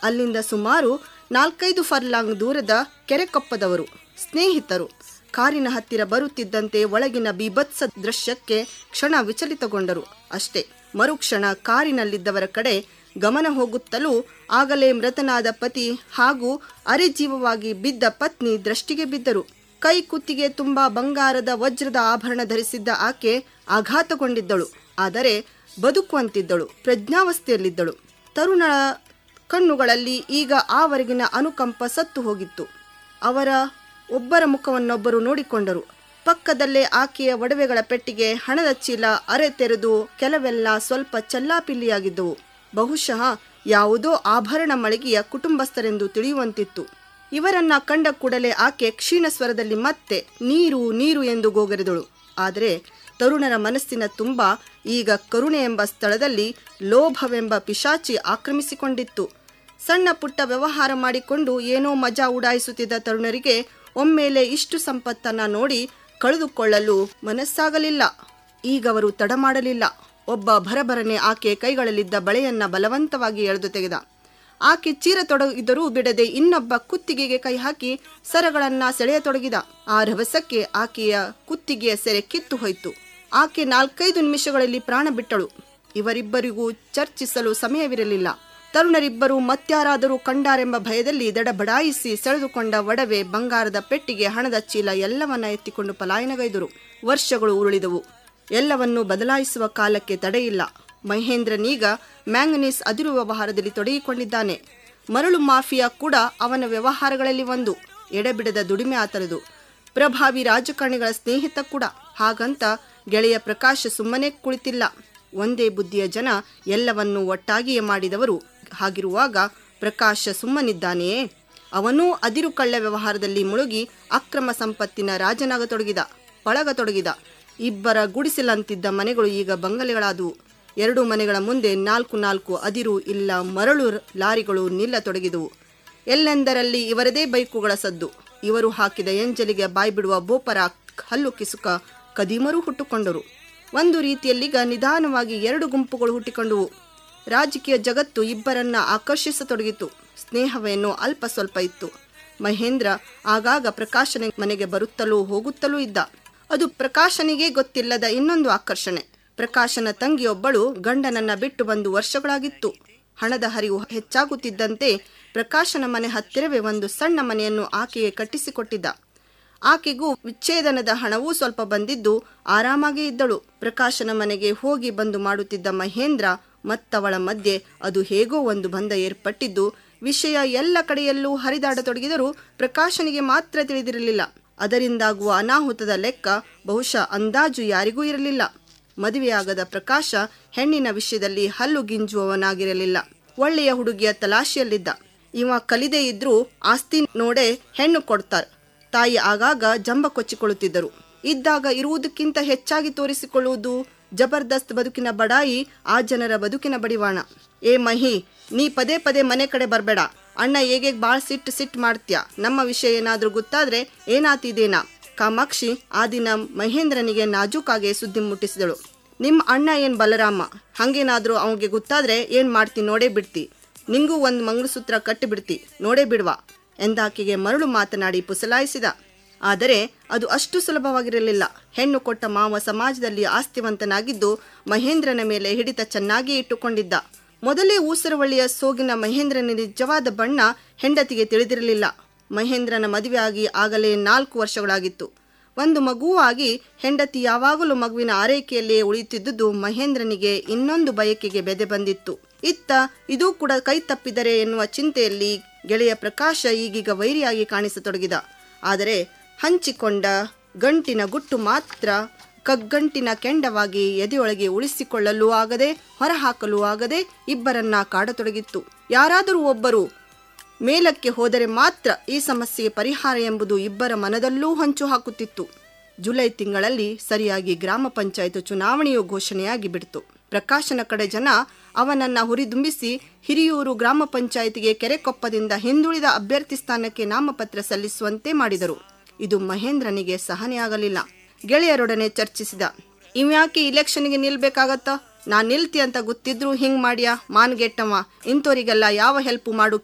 ಅಲ್ಲಿಂದ ಸುಮಾರು ನಾಲ್ಕೈದು ಫರ್ಲಾಂಗ್ ದೂರದ ಕೆರೆಕೊಪ್ಪದವರು ಸ್ನೇಹಿತರು ಕಾರಿನ ಹತ್ತಿರ ಬರುತ್ತಿದ್ದಂತೆ ಒಳಗಿನ ಬೀಭತ್ಸ ದೃಶ್ಯಕ್ಕೆ ಕ್ಷಣ ವಿಚಲಿತಗೊಂಡರು ಅಷ್ಟೇ ಮರುಕ್ಷಣ ಕಾರಿನಲ್ಲಿದ್ದವರ ಕಡೆ ಗಮನ ಹೋಗುತ್ತಲೂ ಆಗಲೇ ಮೃತನಾದ ಪತಿ ಹಾಗೂ ಅರೆಜೀವವಾಗಿ ಬಿದ್ದ ಪತ್ನಿ ದೃಷ್ಟಿಗೆ ಬಿದ್ದರು ಕೈ ಕುತ್ತಿಗೆ ತುಂಬಾ ಬಂಗಾರದ ವಜ್ರದ ಆಭರಣ ಧರಿಸಿದ್ದ ಆಕೆ ಆಘಾತಗೊಂಡಿದ್ದಳು ಆದರೆ ಬದುಕುವಂತಿದ್ದಳು ಪ್ರಜ್ಞಾವಸ್ಥೆಯಲ್ಲಿದ್ದಳು ತರುಣಳ ಕಣ್ಣುಗಳಲ್ಲಿ ಈಗ ಆವರೆಗಿನ ಅನುಕಂಪ ಸತ್ತು ಹೋಗಿತ್ತು ಅವರ ಒಬ್ಬರ ಮುಖವನ್ನೊಬ್ಬರು ನೋಡಿಕೊಂಡರು ಪಕ್ಕದಲ್ಲೇ ಆಕೆಯ ಒಡವೆಗಳ ಪೆಟ್ಟಿಗೆ ಹಣದ ಚೀಲ ಅರೆ ತೆರೆದು ಕೆಲವೆಲ್ಲ ಸ್ವಲ್ಪ ಚಲ್ಲಾಪಿಲ್ಲಿಯಾಗಿದ್ದವು ಬಹುಶಃ ಯಾವುದೋ ಆಭರಣ ಮಳಿಗೆಯ ಕುಟುಂಬಸ್ಥರೆಂದು ತಿಳಿಯುವಂತಿತ್ತು ಇವರನ್ನ ಕಂಡ ಕೂಡಲೇ ಆಕೆ ಕ್ಷೀಣ ಸ್ವರದಲ್ಲಿ ಮತ್ತೆ ನೀರು ನೀರು ಎಂದು ಗೋಗರೆದಳು ಆದರೆ ತರುಣರ ಮನಸ್ಸಿನ ತುಂಬ ಈಗ ಕರುಣೆ ಎಂಬ ಸ್ಥಳದಲ್ಲಿ ಲೋಭವೆಂಬ ಪಿಶಾಚಿ ಆಕ್ರಮಿಸಿಕೊಂಡಿತ್ತು ಸಣ್ಣ ಪುಟ್ಟ ವ್ಯವಹಾರ ಮಾಡಿಕೊಂಡು ಏನೋ ಮಜಾ ಉಡಾಯಿಸುತ್ತಿದ್ದ ತರುಣರಿಗೆ ಒಮ್ಮೆಲೆ ಇಷ್ಟು ಸಂಪತ್ತನ್ನ ನೋಡಿ ಕಳೆದುಕೊಳ್ಳಲು ಮನಸ್ಸಾಗಲಿಲ್ಲ ಈಗವರು ತಡ ಮಾಡಲಿಲ್ಲ ಒಬ್ಬ ಭರಭರನೆ ಆಕೆ ಕೈಗಳಲ್ಲಿದ್ದ ಬಳೆಯನ್ನ ಬಲವಂತವಾಗಿ ಎಳೆದು ತೆಗೆದ ಆಕೆ ಚೀರತೊಡಗಿದರೂ ಬಿಡದೆ ಇನ್ನೊಬ್ಬ ಕುತ್ತಿಗೆಗೆ ಕೈ ಹಾಕಿ ಸರಗಳನ್ನ ಸೆಳೆಯತೊಡಗಿದ ಆ ರಭಸಕ್ಕೆ ಆಕೆಯ ಕುತ್ತಿಗೆಯ ಸೆರೆ ಕಿತ್ತು ಹೋಯಿತು ಆಕೆ ನಾಲ್ಕೈದು ನಿಮಿಷಗಳಲ್ಲಿ ಪ್ರಾಣ ಬಿಟ್ಟಳು ಇವರಿಬ್ಬರಿಗೂ ಚರ್ಚಿಸಲು ಸಮಯವಿರಲಿಲ್ಲ ತರುಣರಿಬ್ಬರು ಮತ್ಯಾರಾದರೂ ಕಂಡಾರೆಂಬ ಭಯದಲ್ಲಿ ದಡಬಡಾಯಿಸಿ ಸೆಳೆದುಕೊಂಡ ಒಡವೆ ಬಂಗಾರದ ಪೆಟ್ಟಿಗೆ ಹಣದ ಚೀಲ ಎಲ್ಲವನ್ನ ಎತ್ತಿಕೊಂಡು ಪಲಾಯನಗೈದರು ವರ್ಷಗಳು ಉರುಳಿದವು ಎಲ್ಲವನ್ನೂ ಬದಲಾಯಿಸುವ ಕಾಲಕ್ಕೆ ತಡೆಯಿಲ್ಲ ಮಹೇಂದ್ರನೀಗ ಮ್ಯಾಂಗನೀಸ್ ಅದಿರು ವ್ಯವಹಾರದಲ್ಲಿ ತೊಡಗಿಕೊಂಡಿದ್ದಾನೆ ಮರಳು ಮಾಫಿಯಾ ಕೂಡ ಅವನ ವ್ಯವಹಾರಗಳಲ್ಲಿ ಒಂದು ಎಡೆಬಿಡದ ದುಡಿಮೆ ಆತರದು ಪ್ರಭಾವಿ ರಾಜಕಾರಣಿಗಳ ಸ್ನೇಹಿತ ಕೂಡ ಹಾಗಂತ ಗೆಳೆಯ ಪ್ರಕಾಶ ಸುಮ್ಮನೆ ಕುಳಿತಿಲ್ಲ ಒಂದೇ ಬುದ್ಧಿಯ ಜನ ಎಲ್ಲವನ್ನೂ ಒಟ್ಟಾಗಿಯೇ ಮಾಡಿದವರು ಹಾಗಿರುವಾಗ ಪ್ರಕಾಶ ಸುಮ್ಮನಿದ್ದಾನೆಯೇ ಅವನೂ ಅದಿರು ಕಳ್ಳ ವ್ಯವಹಾರದಲ್ಲಿ ಮುಳುಗಿ ಅಕ್ರಮ ಸಂಪತ್ತಿನ ರಾಜನಾಗತೊಡಗಿದ ಪಳಗತೊಡಗಿದ ಇಬ್ಬರ ಗುಡಿಸಲಂತಿದ್ದ ಮನೆಗಳು ಈಗ ಬಂಗಲೆಗಳಾದವು ಎರಡು ಮನೆಗಳ ಮುಂದೆ ನಾಲ್ಕು ನಾಲ್ಕು ಅದಿರು ಇಲ್ಲ ಮರಳು ಲಾರಿಗಳು ನಿಲ್ಲತೊಡಗಿದವು ಎಲ್ಲೆಂದರಲ್ಲಿ ಇವರದೇ ಬೈಕುಗಳ ಸದ್ದು ಇವರು ಹಾಕಿದ ಎಂಜಲಿಗೆ ಬಾಯ್ಬಿಡುವ ಬೋಪರ ಹಲ್ಲು ಕಿಸುಕ ಕದೀಮರು ಹುಟ್ಟುಕೊಂಡರು ಒಂದು ರೀತಿಯಲ್ಲೀಗ ನಿಧಾನವಾಗಿ ಎರಡು ಗುಂಪುಗಳು ಹುಟ್ಟಿಕೊಂಡವು ರಾಜಕೀಯ ಜಗತ್ತು ಇಬ್ಬರನ್ನ ಆಕರ್ಷಿಸತೊಡಗಿತು ಸ್ನೇಹವೇನೋ ಅಲ್ಪ ಸ್ವಲ್ಪ ಇತ್ತು ಮಹೇಂದ್ರ ಆಗಾಗ ಪ್ರಕಾಶನ ಮನೆಗೆ ಬರುತ್ತಲೂ ಹೋಗುತ್ತಲೂ ಇದ್ದ ಅದು ಪ್ರಕಾಶನಿಗೆ ಗೊತ್ತಿಲ್ಲದ ಇನ್ನೊಂದು ಆಕರ್ಷಣೆ ಪ್ರಕಾಶನ ತಂಗಿಯೊಬ್ಬಳು ಗಂಡನನ್ನ ಬಿಟ್ಟು ಬಂದು ವರ್ಷಗಳಾಗಿತ್ತು ಹಣದ ಹರಿವು ಹೆಚ್ಚಾಗುತ್ತಿದ್ದಂತೆ ಪ್ರಕಾಶನ ಮನೆ ಹತ್ತಿರವೇ ಒಂದು ಸಣ್ಣ ಮನೆಯನ್ನು ಆಕೆಗೆ ಕಟ್ಟಿಸಿಕೊಟ್ಟಿದ್ದ ಆಕೆಗೂ ವಿಚ್ಛೇದನದ ಹಣವೂ ಸ್ವಲ್ಪ ಬಂದಿದ್ದು ಆರಾಮಾಗೇ ಇದ್ದಳು ಪ್ರಕಾಶನ ಮನೆಗೆ ಹೋಗಿ ಬಂದು ಮಾಡುತ್ತಿದ್ದ ಮಹೇಂದ್ರ ಮತ್ತವಳ ಮಧ್ಯೆ ಅದು ಹೇಗೋ ಒಂದು ಬಂಧ ಏರ್ಪಟ್ಟಿದ್ದು ವಿಷಯ ಎಲ್ಲ ಕಡೆಯಲ್ಲೂ ಹರಿದಾಡತೊಡಗಿದರೂ ಪ್ರಕಾಶನಿಗೆ ಮಾತ್ರ ತಿಳಿದಿರಲಿಲ್ಲ ಅದರಿಂದಾಗುವ ಅನಾಹುತದ ಲೆಕ್ಕ ಬಹುಶಃ ಅಂದಾಜು ಯಾರಿಗೂ ಇರಲಿಲ್ಲ ಮದುವೆಯಾಗದ ಪ್ರಕಾಶ ಹೆಣ್ಣಿನ ವಿಷಯದಲ್ಲಿ ಹಲ್ಲು ಗಿಂಜುವವನಾಗಿರಲಿಲ್ಲ ಒಳ್ಳೆಯ ಹುಡುಗಿಯ ತಲಾಶೆಯಲ್ಲಿದ್ದ ಇವ ಕಲಿದೇ ಇದ್ರೂ ಆಸ್ತಿ ನೋಡೇ ಹೆಣ್ಣು ಕೊಡ್ತಾರ ತಾಯಿ ಆಗಾಗ ಜಂಬ ಕೊಚ್ಚಿಕೊಳ್ಳುತ್ತಿದ್ದರು ಇದ್ದಾಗ ಇರುವುದಕ್ಕಿಂತ ಹೆಚ್ಚಾಗಿ ತೋರಿಸಿಕೊಳ್ಳುವುದು ಜಬರ್ದಸ್ತ್ ಬದುಕಿನ ಬಡಾಯಿ ಆ ಜನರ ಬದುಕಿನ ಬಡಿವಾಣ ಏ ಮಹಿ ನೀ ಪದೇ ಪದೇ ಮನೆ ಕಡೆ ಬರಬೇಡ ಅಣ್ಣ ಹೇಗೆ ಬಾಳ್ ಸಿಟ್ಟು ಸಿಟ್ಟು ಮಾಡ್ತ್ಯಾ ನಮ್ಮ ವಿಷಯ ಏನಾದ್ರೂ ಗೊತ್ತಾದ್ರೆ ಏನಾತಿದೇನಾ ಕಾಮಾಕ್ಷಿ ಆ ದಿನ ಮಹೇಂದ್ರನಿಗೆ ನಾಜೂಕಾಗೆ ಸುದ್ದಿ ಮುಟ್ಟಿಸಿದಳು ನಿಮ್ಮ ಅಣ್ಣ ಏನ್ ಬಲರಾಮ ಹಂಗೇನಾದ್ರೂ ಅವನಿಗೆ ಗೊತ್ತಾದ್ರೆ ಏನ್ ಮಾಡ್ತಿ ನೋಡೇ ಬಿಡ್ತಿ ನಿಂಗೂ ಒಂದು ಮಂಗಳಸೂತ್ರ ಕಟ್ಟಿ ಬಿಡ್ತಿ ನೋಡೇ ಬಿಡ್ವಾ ಎಂದಾಕೆಗೆ ಮರಳು ಮಾತನಾಡಿ ಪುಸಲಾಯಿಸಿದ ಆದರೆ ಅದು ಅಷ್ಟು ಸುಲಭವಾಗಿರಲಿಲ್ಲ ಹೆಣ್ಣು ಕೊಟ್ಟ ಮಾವ ಸಮಾಜದಲ್ಲಿ ಆಸ್ತಿವಂತನಾಗಿದ್ದು ಮಹೇಂದ್ರನ ಮೇಲೆ ಹಿಡಿತ ಚೆನ್ನಾಗಿ ಇಟ್ಟುಕೊಂಡಿದ್ದ ಮೊದಲೇ ಊಸರವಳ್ಳಿಯ ಸೋಗಿನ ಮಹೇಂದ್ರನ ನಿಜವಾದ ಬಣ್ಣ ಹೆಂಡತಿಗೆ ತಿಳಿದಿರಲಿಲ್ಲ ಮಹೇಂದ್ರನ ಮದುವೆಯಾಗಿ ಆಗಲೇ ನಾಲ್ಕು ವರ್ಷಗಳಾಗಿತ್ತು ಒಂದು ಮಗುವಾಗಿ ಹೆಂಡತಿ ಯಾವಾಗಲೂ ಮಗುವಿನ ಆರೈಕೆಯಲ್ಲೇ ಉಳಿಯುತ್ತಿದ್ದುದು ಮಹೇಂದ್ರನಿಗೆ ಇನ್ನೊಂದು ಬಯಕೆಗೆ ಬೆದೆ ಬಂದಿತ್ತು ಇತ್ತ ಇದೂ ಕೂಡ ಕೈ ತಪ್ಪಿದರೆ ಎನ್ನುವ ಚಿಂತೆಯಲ್ಲಿ ಗೆಳೆಯ ಪ್ರಕಾಶ ಈಗೀಗ ವೈರಿಯಾಗಿ ಕಾಣಿಸತೊಡಗಿದ ಆದರೆ ಹಂಚಿಕೊಂಡ ಗಂಟಿನ ಗುಟ್ಟು ಮಾತ್ರ ಕಗ್ಗಂಟಿನ ಕೆಂಡವಾಗಿ ಎದೆಯೊಳಗೆ ಉಳಿಸಿಕೊಳ್ಳಲು ಆಗದೆ ಹೊರಹಾಕಲು ಆಗದೆ ಇಬ್ಬರನ್ನ ಕಾಡತೊಡಗಿತ್ತು ಯಾರಾದರೂ ಒಬ್ಬರು ಮೇಲಕ್ಕೆ ಹೋದರೆ ಮಾತ್ರ ಈ ಸಮಸ್ಯೆಗೆ ಪರಿಹಾರ ಎಂಬುದು ಇಬ್ಬರ ಮನದಲ್ಲೂ ಹೊಂಚು ಹಾಕುತ್ತಿತ್ತು ಜುಲೈ ತಿಂಗಳಲ್ಲಿ ಸರಿಯಾಗಿ ಗ್ರಾಮ ಪಂಚಾಯತ್ ಚುನಾವಣೆಯು ಘೋಷಣೆಯಾಗಿ ಬಿಡ್ತು ಪ್ರಕಾಶನ ಕಡೆ ಜನ ಅವನನ್ನ ಹುರಿದುಂಬಿಸಿ ಹಿರಿಯೂರು ಗ್ರಾಮ ಪಂಚಾಯತಿಗೆ ಕೆರೆಕೊಪ್ಪದಿಂದ ಹಿಂದುಳಿದ ಅಭ್ಯರ್ಥಿ ಸ್ಥಾನಕ್ಕೆ ನಾಮಪತ್ರ ಸಲ್ಲಿಸುವಂತೆ ಮಾಡಿದರು ಇದು ಮಹೇಂದ್ರನಿಗೆ ಸಹನೆಯಾಗಲಿಲ್ಲ ಗೆಳೆಯರೊಡನೆ ಚರ್ಚಿಸಿದ ಇವ್ಯಾಕೆ ಇಲೆಕ್ಷನ್ಗೆ ನಿಲ್ಬೇಕಾಗತ್ತ ನಾ ನಿಲ್ತಿ ಅಂತ ಗೊತ್ತಿದ್ರು ಹಿಂಗ್ ಮಾಡ್ಯಾ ಮಾನ್ಗೆಟ್ಟವ ಇಂಥವರಿಗೆಲ್ಲ ಯಾವ ಹೆಲ್ಪ್ ಮಾಡು